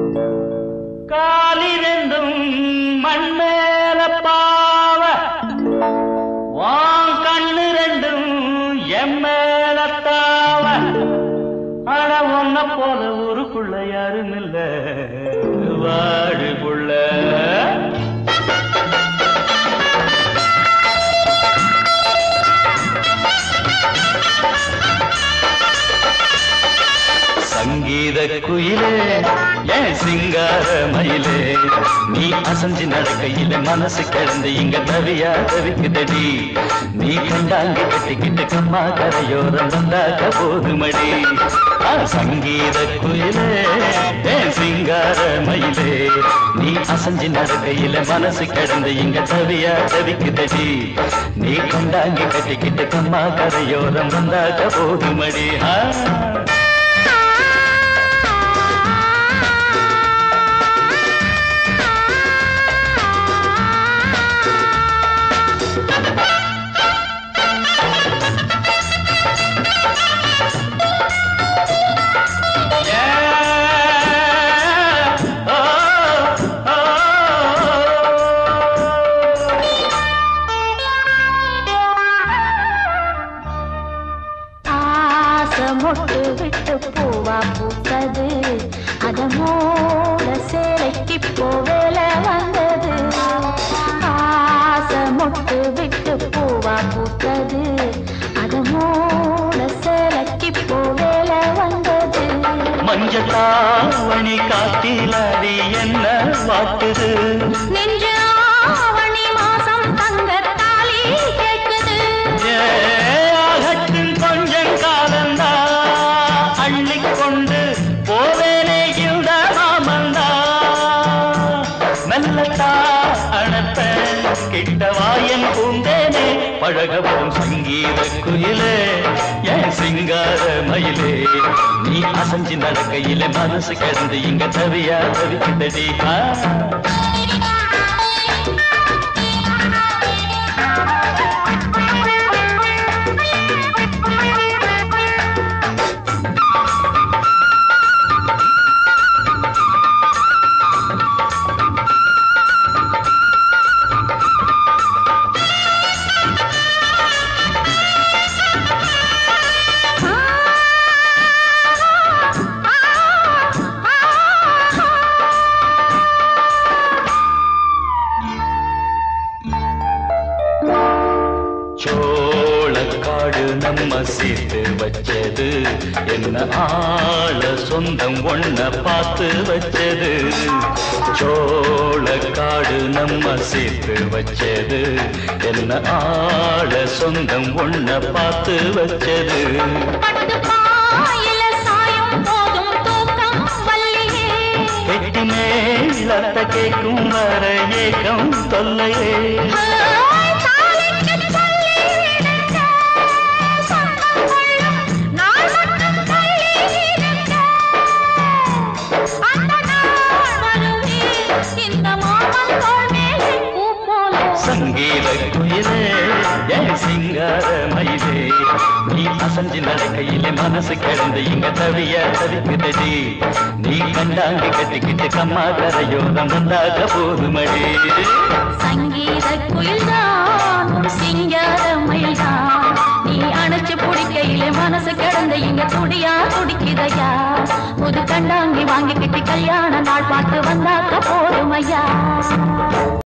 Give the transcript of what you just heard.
காலிரெண்டும் மண்மேல பாவ வான் கண்ணு ரெண்டும் எம்மேல தாவ ஆனா ஒன்ன போல ஊருக்குள்ள யாரும் இல்ல வாடு புள்ள சங்கீத குயிலே ஏன் சிங்கார மயிலே நீ அசஞ்சு நடக்கையில மனசு கிடந்து இங்க தவியா தவிக்குதடி நீ கண்டாங்கி கட்டிக்கிட்டு கம்மா கரையோரம் வந்தாக்க போதுமடி ஆ, சங்கீத குயிலே ஏன் சிங்கார மயிலே நீ அசஞ்சு நடக்கையில மனசு கிடந்து இங்க தவியா தவிக்குதடி நீ கண்டாங்கி கட்டிக்கிட்டு கம்மா கரையோரம் வந்தாக்க போதுமடி ஆ ஆசை மொட்டு விட்டு பூவா பூத்தது அத மூட சேலைக்கு போவேல வந்தது ஆசை மொட்டு விட்டு பூவா பூத்தது அத மூட சேலைக்கு போவேல வந்தது மஞ்சளாவணி காட்டிலாடி என்ன வாட்டுது நெஞ்சு ஆவணி மாசம் தங்க தாலி கேட்குது ஏ, ஆகட்டும் கொஞ்சம் காலந்தா அள்ளிக்கொண்டு போவேனே இந்த மாமந்தா மெல்லத்தா அணப்ப கிட்டவாயன் பூந்தேனே பழகவும் சங்கீத குயிலே என் சிங்கார மயிலே நீ அசஞ்சு நடக்கையில மனசு கிடந்து இங்க தவியா தவிக்குதடி ஆ சோளக்காடு நம்ம சேர்த்து வச்சது என்ன ஆள சொந்தம் ஒன்ன பார்த்து வச்சது சோளக்காடு நம்ம சேர்த்து வச்சது என்ன ஆள சொந்தம் ஒன்ன பார்த்து வச்சது பட்டு பாயில சாயும் போதும் தூக்கம் வல்லியே கெட்டி மேலத்த கேட்கும் வர ஏக்கம் தொல்லையே ஹாய் தாலிக்கு சொல்லி விடுங்க சொந்தம் கொள்ளும் நாள் மட்டும் தள்ளி இருங்க அந்த நாள் வருமே இந்த மாமன் தோள் மேலே பூ போல சங்கீத குயிலே என் சிங்கார மயிலே நீ அசஞ்சு நடக்கையில மனசு கிடந்து இங்க தவிய தவிக்குதடி நீ கண்டாங்கி கட்டிக்கிட்டு கம்மா கரையோரம் வந்தாக போதுமடி சங்கீத குயில்தான் ஒரு சிங்கார மயில்தான் நீ அணைச்சு பிடிக்கையில மனசு கிடந்த இங்க துடியா துடிக்குதையா புது கண்டாங்கி வாங்கிக்கிட்டு கல்யாண நாள் பார்த்து வந்தாக்க போதுமையா